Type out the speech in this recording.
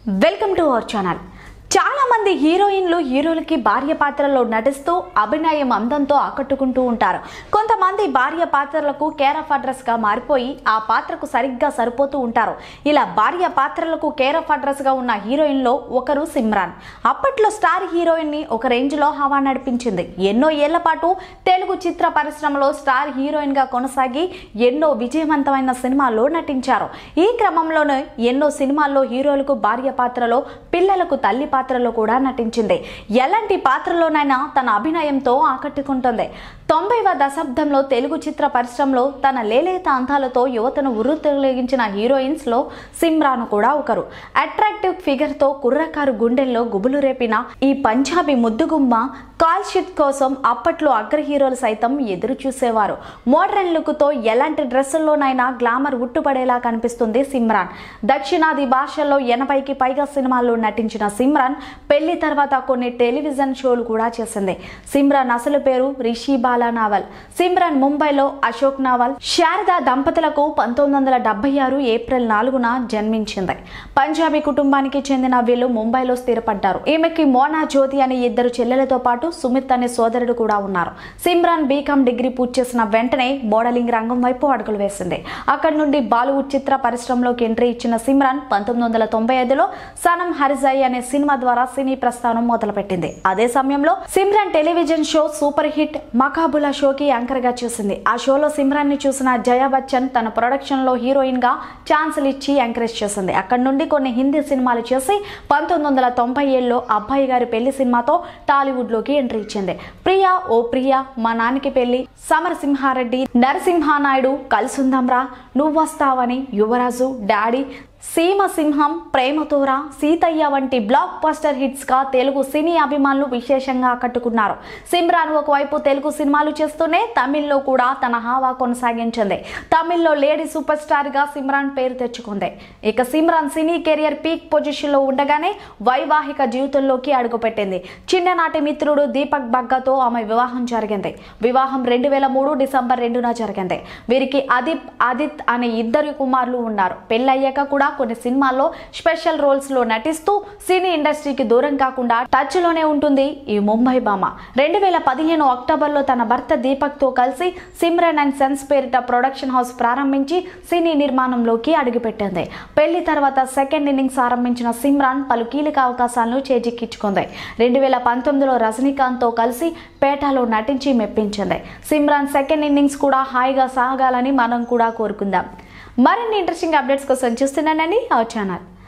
welcome to our channel చాలా మంది హీరోయిన్లు హీరోలకి భార్య పాత్రలో నటిస్తూ అభినయం అందంతో ఆకట్టుకుంటూ ఉంటారు కొంతమంది భార్య పాత్రలకు కేర్ ఆఫ్ అడ్రస్ గా మారిపోయి ఆ పాత్రకు సరిగ్గా సరిపోతూ ఉంటారు ఇలా భార్య పాత్రలకు కేర్ ఆఫ్ అడ్రస్ గా ఉన్న హీరోయిన్లో ఒకరు సిమ్రాన్ అప్పట్లో స్టార్ హీరోయిన్ ని ఒక రేంజ్ లో హవా నడిపించింది ఎన్నో ఏళ్ల పాటు తెలుగు చిత్ర పరిశ్రమలో స్టార్ హీరోయిన్ గా కొనసాగి ఎన్నో విజయవంతమైన సినిమాల్లో నటించారు ఈ క్రమంలోనే ఎన్నో సినిమాల్లో హీరోలకు భార్య పాత్రలో పిల్లలకు తల్లి పాత్రలో కూడా నటించింది ఎలాంటి పాత్రలోనైనా తన అభినయంతో ఆకట్టుకుంటుంది తొంభైవ దశాబ్దంలో తెలుగు చిత్ర పరిశ్రమలో తన లేలేత అందాలతో యువతను ఉర్రుతొలగించిన హీరోయిన్స్ లో సిమ్రాన్ కూడా ఒకరు అట్రాక్టివ్ ఫిగర్ తో కుర్రకారు గుండెల్లో గుబులు రేపిన ఈ పంజాబీ ముద్దుగుమ్మ కాల్ షీట్ కోసం అప్పట్లో అగ్ర హీరోలు సైతం ఎదురు చూసేవారు మోడర్న్ లుక్ తో ఎలాంటి డ్రెస్సుల్లోనైనా గ్లామర్ ఉట్టుపడేలా కనిపిస్తుంది సిమ్రాన్ దక్షిణాది భాషల్లో ఎనభైకి పైగా సినిమాల్లో నటించిన సిమ్రాన్ పెళ్లి తర్వాత కొన్ని టెలివిజన్ షోలు కూడా చేసింది సిమ్రాన్ అసలు పేరు రిషి బాలా నావల్ సిమ్రాన్ ముంబైలో అశోక్ నావల్ శారదా దంపతులకు పంతొమ్మిది వందల డెబ్బై ఆరు ఏప్రిల్ నాలుగున జన్మించింది పంజాబీ కుటుంబానికి చెందిన వీళ్ళు ముంబైలో స్థిరపడ్డారు ఈమెకి మోనా జ్యోతి అనే ఇద్దరు చెల్లెలతో పాటు సుమిత్ అనే సోదరుడు కూడా ఉన్నారు సిమ్రాన్ బీకామ్ డిగ్రీ పూర్తి చేసిన వెంటనే మోడలింగ్ రంగం వైపు అడుగులు వేసింది అక్కడి నుండి బాలీవుడ్ చిత్ర పరిశ్రమలోకి ఎంట్రీ ఇచ్చిన సిమ్రాన్ పంతొమ్మిది వందల తొంభై ఐదులో సనం హరిజాయి అనే సినిమా ద్వారా సినీ ప్రస్థానం మొదలుపెట్టింది అదే సమయంలో Simran television show super hit మకాబులా షోకి యాంకర్ గా చేసింది ఆ షోలో సిమ్రాన్ ని చూసిన జయా బచ్చన్ తన ప్రొడక్షన్ లో హీరోయిన్ గా ఛాన్సులు ఇచ్చి ఎంకరేజ్ చేసింది అక్కడి నుండి కొన్ని హిందీ సినిమాలు చేసి పంతొమ్మిది వందల తొంభై ఏడులో అబ్బాయి గారి పెళ్లి సినిమాతో టాలీవుడ్ లోకి ఎంట్రీ ఇచ్చింది ప్రియా ఓ ప్రియా మా నాన్నకి పెళ్లి సమరసింహారెడ్డి నరసింహానాయుడు కలిసుందంరా నువ్వొస్తావని యువరాజు డాడీ సీమ సింహం ప్రేమతోరా సీతయ్య వంటి బ్లాక్ బస్టర్ హిట్స్ గా తెలుగు సినీ అభిమానులు విశేషంగా ఆకట్టుకున్నారు సిమ్రాన్ ఒకవైపు తెలుగు సినిమాలు చేస్తూనే తమిళ్లో కూడా తన హావా కొనసాగించింది తమిళ్లో లేడీ సూపర్ స్టార్ గా సిమ్రాన్ పేరు తెచ్చుకుంది ఇక సిమ్రాన్ సినీ కెరియర్ పీక్ పొజిషన్ లో ఉండగానే వైవాహిక జీవితంలోకి అడుగుపెట్టింది చిన్ననాటి మిత్రుడు దీపక్ బగ్గాతో ఆమె వివాహం జరిగింది వివాహం రెండు వేల మూడు డిసెంబర్ రెండున జరిగింది వీరికి అదిప్ ఆదిత్ అనే ఇద్దరు కుమారులు ఉన్నారు పెళ్ళయ్యాక కూడా కొన్ని సినిమాల్లో స్పెషల్ రోల్స్ లో నటిస్తూ సినీ ఇండస్ట్రీకి దూరం కాకుండా టచ్ లోనే ఉంటుంది ఈ ముంబై భామ రెండు వేల పదిహేను అక్టోబర్ లో తన భర్త దీపక్ తో కలిసి సిమ్రన్ అండ్ సన్స్ పేరిట ప్రొడక్షన్ హౌస్ ప్రారంభించి సినీ నిర్మాణంలోకి అడుగుపెట్టింది పెళ్లి తర్వాత సెకండ్ ఇన్నింగ్స్ ఆరంభించిన సిమ్రాన్ పలు కీలక అవకాశాలను చేజిక్కించుకుంది రెండు వేల పంతొమ్మిదిలో రజనీకాంత్ తో కలిసి పేటాలో నటించి మెప్పించింది సిమ్రాన్ సెకండ్ ఇన్నింగ్స్ కూడా హాయిగా సాగాలని మనం కూడా కోరుకుందాం మరిన్ని ఇంట్రెస్టింగ్ అప్డేట్స్ కోసం చూస్తున్నానండి అవర్ ఛానల్